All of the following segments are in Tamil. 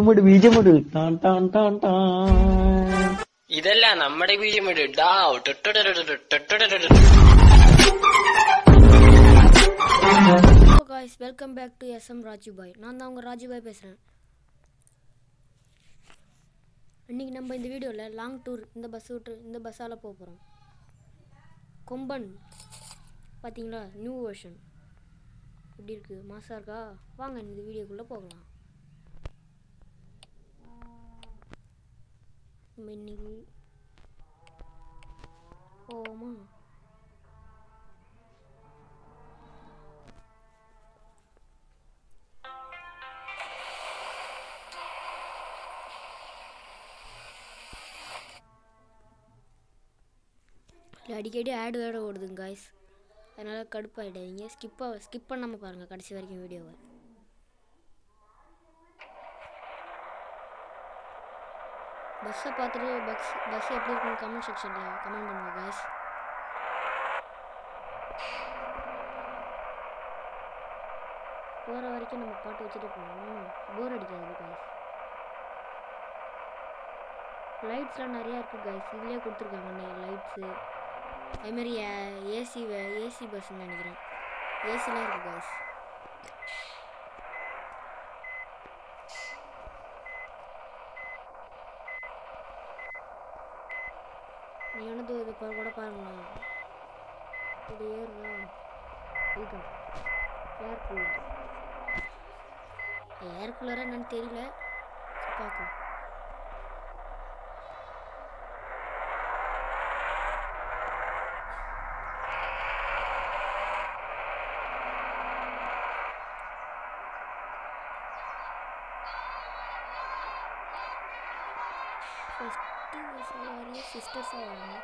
ബീജമിട് ബീജമിട് ടാൻ ടാൻ ടാൻ ടാൻ ഇതല്ല നമ്മുടെ ബീജം ഇട് ഡാവ് hello guys welcome back to SM Rajubhai நான் தான் உங்கள் ராஜுபாய் பேசுகிறேன் இன்றைக்கி நம்ம இந்த வீடியோவில் லாங் டூர் இந்த பஸ் விட்டு இந்த பஸ்ஸால் போக போகிறோம் கொம்பன் பார்த்தீங்களா நியூ வெர்ஷன் எப்படி இருக்குது மாசாக இருக்கா வாங்க இந்த வீடியோக்குள்ளே போகலாம் நம்ம இன்னைக்கு போவோமா இல்லை அடிக்கடி ஆடு வேட ஓடுதுங்க காய்ஸ் அதனால் கடுப்பாயிடாதீங்க ஸ்கிப்பாக ஸ்கிப் பண்ணாமல் பாருங்கள் கடைசி வரைக்கும் வீடியோவை பஸ்ஸை பார்த்துட்டு பஸ் பஸ் எப்படி இருக்குன்னு கமெண்ட் செக்ஷனில் கமெண்ட் பண்ணுங்க காய்ஸ் போகிற வரைக்கும் நம்ம பாட்டு வச்சுட்டு போகணும் போர் அடிக்காது காய்ஸ் லைட்ஸ்லாம் நிறையா இருக்குது காய்ஸ் இதுலேயே கொடுத்துருக்காங்க லைட்ஸு அதுமாரி ஏசி ஏசி பஸ்ன்னு நினைக்கிறேன் ஏசிலாம் இருக்குது காய்ஸ் எனது இது பா- கூட பாருங்களேன் இது ஏறுதா இதுதான் ஏர் கூலர் ஏர் கூலராக என்னன்னு தெரியல பார்க்கலாம் ஃபஸ்ட்டு சவாரி சிஸ்டர் சவாரி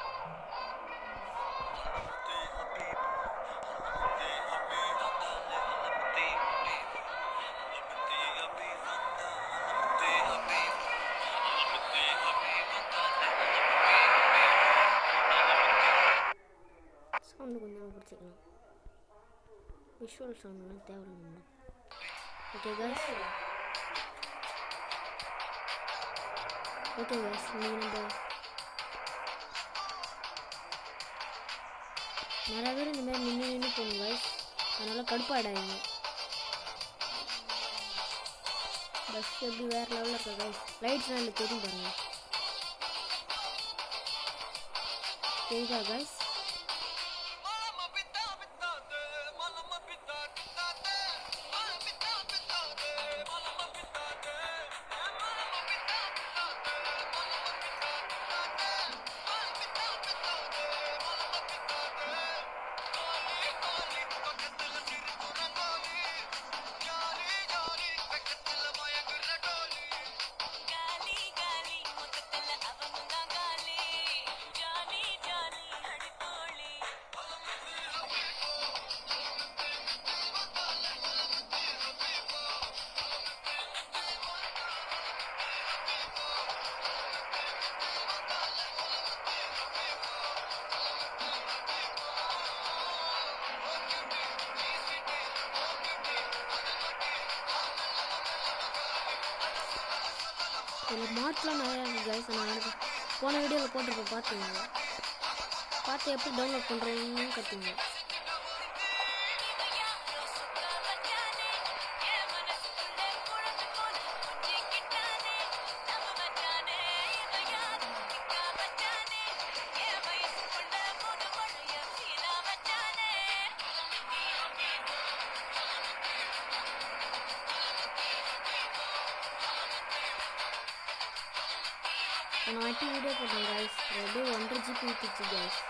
சவுண்டு கொஞ்சம் பிடிச்சிக்கலாம் விஷுவல் சவுண்ட்லாம் தேவையில்லை ஓகே காய்ஸ் ஓகே காய்ஸ் நீங்கள் நம்ம நிறைய பேர் இந்த மாதிரி நின்று நின்று போகணும் காய்ஸ் அதனால் கடுப்பாயிடாதீங்க பஸ் எப்படி வேறு லெவலில் இருக்கா காய்ஸ் லைட்ஸ்லாம் இல்லை தெரியும் பாருங்க தெரியுதா காய்ஸ் இதில் மார்க்லாம் நிறையா இருக்குது கைஸ் நான் அடுத்து போன வீடியோவில் போட்டிருப்பேன் பார்த்துங்க பார்த்து எப்படி டவுன்லோட் பண்ணுறீங்கன்னு கற்றுங்க நான் வாட்டி வீடியோ போட்டேன் கைஸ் அப்படியே ஒன்றரை ஜிபி ஊற்றிச்சு கைஸ்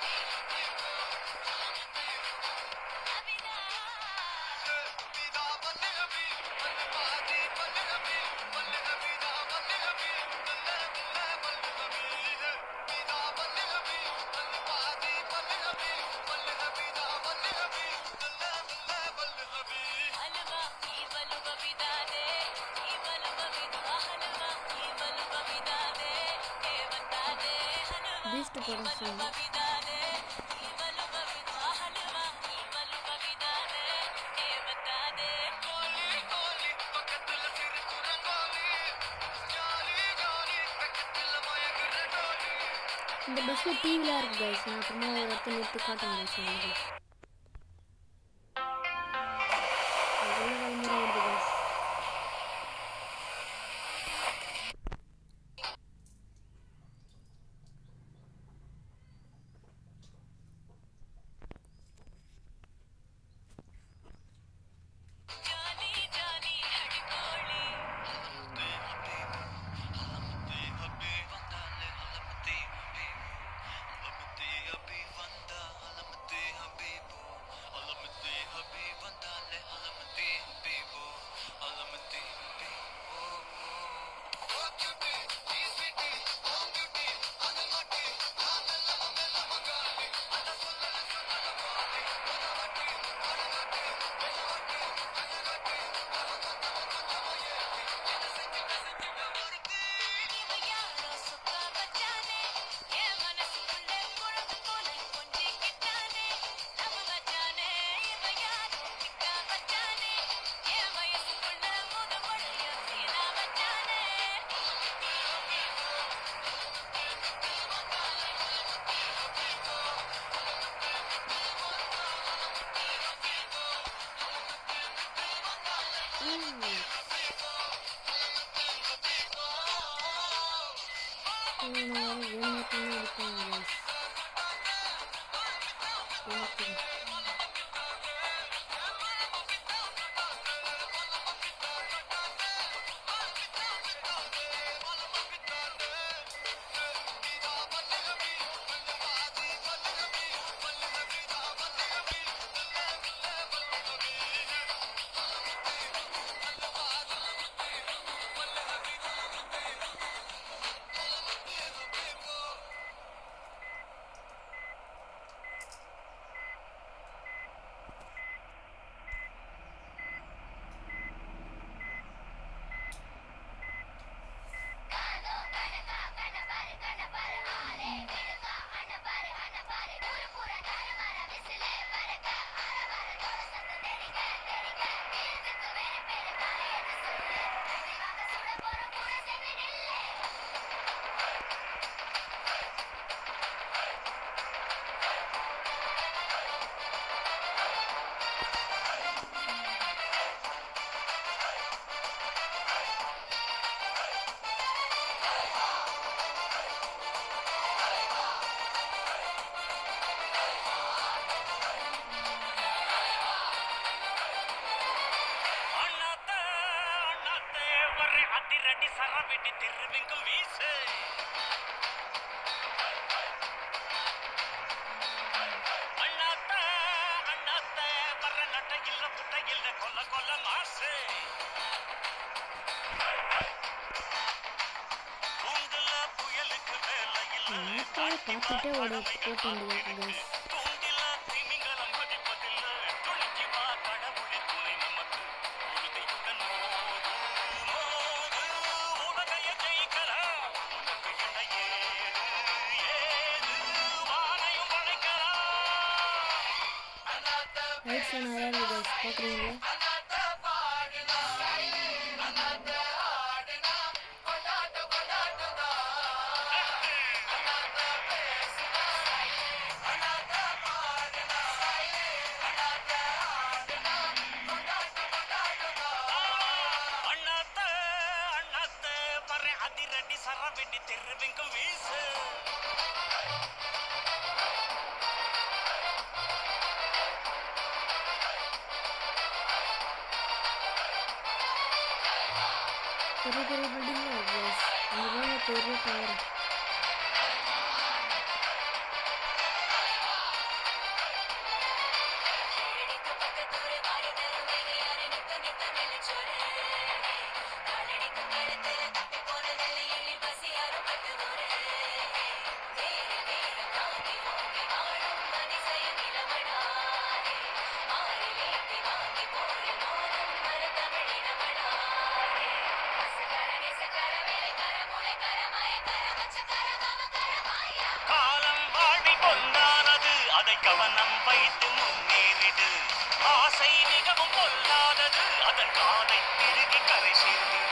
பீஸ்ட் படம் சாங் இந்த பஸ்ஸில் டிவிலாம் இருக்குது கைஸ் நான் அப்புறமா ஒரு இடத்த நிறுத்தி காட்டுறேன் கைஸ் உங்களுக்கு எவ்வளோ கிளம்புற வருது கைஸ் நான் வேறு வேணுங்கன்னு எடுப்பேன் கைஸ் எனக்கு அண்ணாத்த அண்ணாத்தே ஒரு அதிரடி சரவெடி திருவெங்கும் வீசு அண்ணாத்த அண்ணாத்த வர நட்ட இல்ல புட்ட இல்ல கொல்ல கொல்ல மாசு தூண்டுல புயலுக்கு வேலை இல்ல நாட்களை பார்த்துட்டே ஓட ஓட்ட வேண்டியது கைஸ் தூண்டில திமிங்கலம் மதிப்பதில்ல துணிஞ்சு வா கடவுளே துணை நமக்கு உறுதியுடன் மோது மோது உலகைய ஜெயிக்கலாம் உனக்கு என்ன ஏது ஏது வானையும் வளைக்கலாம் ரைட்ஸில் நிறையா இருக்குது கைஸ் பார்க்குறீங்களா அண்ணாத்த அண்ணாத்த வர அதிரடி சரவெடி தெருவெங்கும் வீசு பெரிய பெரிய பில்டிங்லாம் இருக்குது கைஸ் அங்கே போங்க பெரிய டவர் காலம் வாழ்வில் பொன்னானது அதை கவனம் வைத்து முன்னேறிடு ஆசை மிகவும் பொல்லாதது அதன் காதை திருகி கரை சேர்த்திடு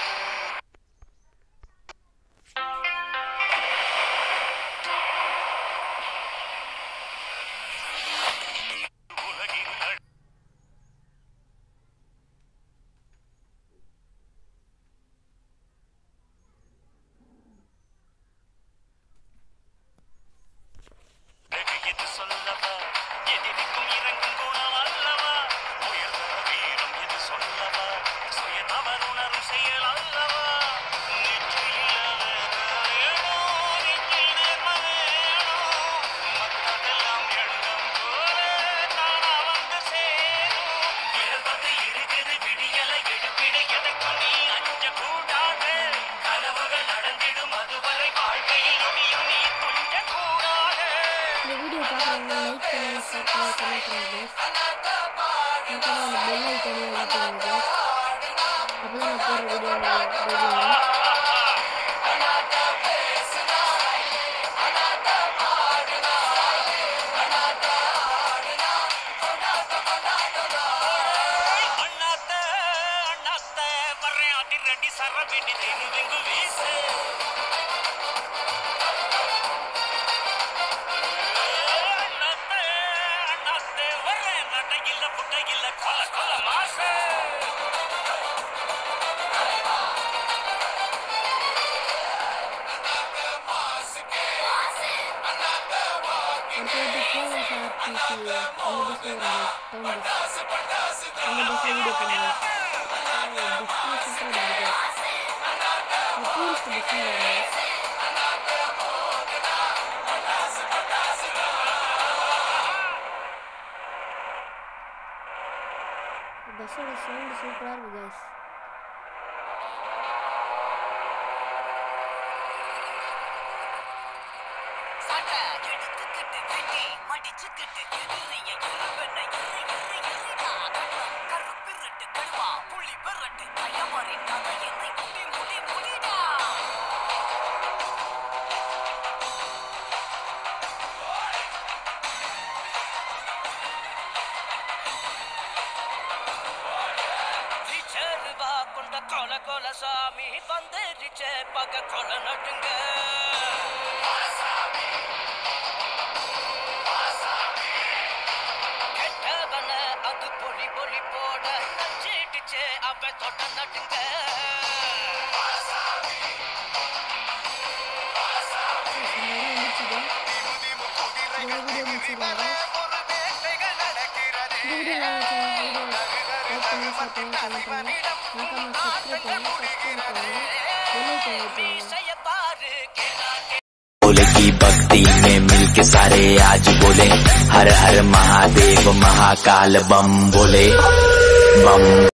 பண்ணுறேன் அப்புறம் அந்த பெல் ஐக்கானே அழுத்துங்க அப்போ தான் நான் போடுற வீடியோ வீடியோ வரும் அண்ணாத்த அண்ணாத்த வர்றேன் அதிரடி சரவெடி தெருவெங்கு வீசு அண்ணாத்த அண்ணாத்த வர்றேன் நடையில புட்டையில கொல கொல மாசு அடுத்து வந்து கேஎஸ் ஆர்டிசி அந்த பஸ்ஸில் வரும் டவுன் பஸ் அந்த பஸ்ஸில் வீடியோ பண்ணுங்க பஸ்ஸில் சூப்பராக இருக்குது டூரிஸ்ட் பஸ்ஸில் வரும் பஸ்ஸோட சவுண்டு சூப்பராக இருக்குது கைஸ் சட்ட எடுத்துக்கிட்டு வெட்டி மடிச்சுக்கிட்டு எதிரிய எருவென்ன எரு எரு எருடா கண்ணம் கருப்பிரட்டு கழுவா புலி பெரட்டு கயமரின் கதை என்னை முடி முடி முடிடா ரிச்சர்வா கொண்ட கொல கொல சாமி வந்து ரிச்சர் பக்க கொல நடுங்க கெட்டவன அது பொலி பொலி போட நச்சிடுச்சே அவன் தொட்ட நடுங்க இந்த இடம் வந்துச்சுங்க இந்த வீடியோ முடிச்சுருவாங்க ஒரு வேட்டைகள் நடக்கிறது இந்த வீடியோ நல்லா வீடியோ லைக் பண்ணி ஷேர் பண்ணி கமெண்ட் பண்ணி மறக்காம சப்ஸ்கிரைப் பண்ணி சப்ஸ்கிரைப் பண்ணி பெல் ஐக்கான் வைக்கணும் செய்ய பாரு கேளா बोले की भक्ति में मिलके सारे आज बोले हर हर महादेव महाकाल बम बोले बम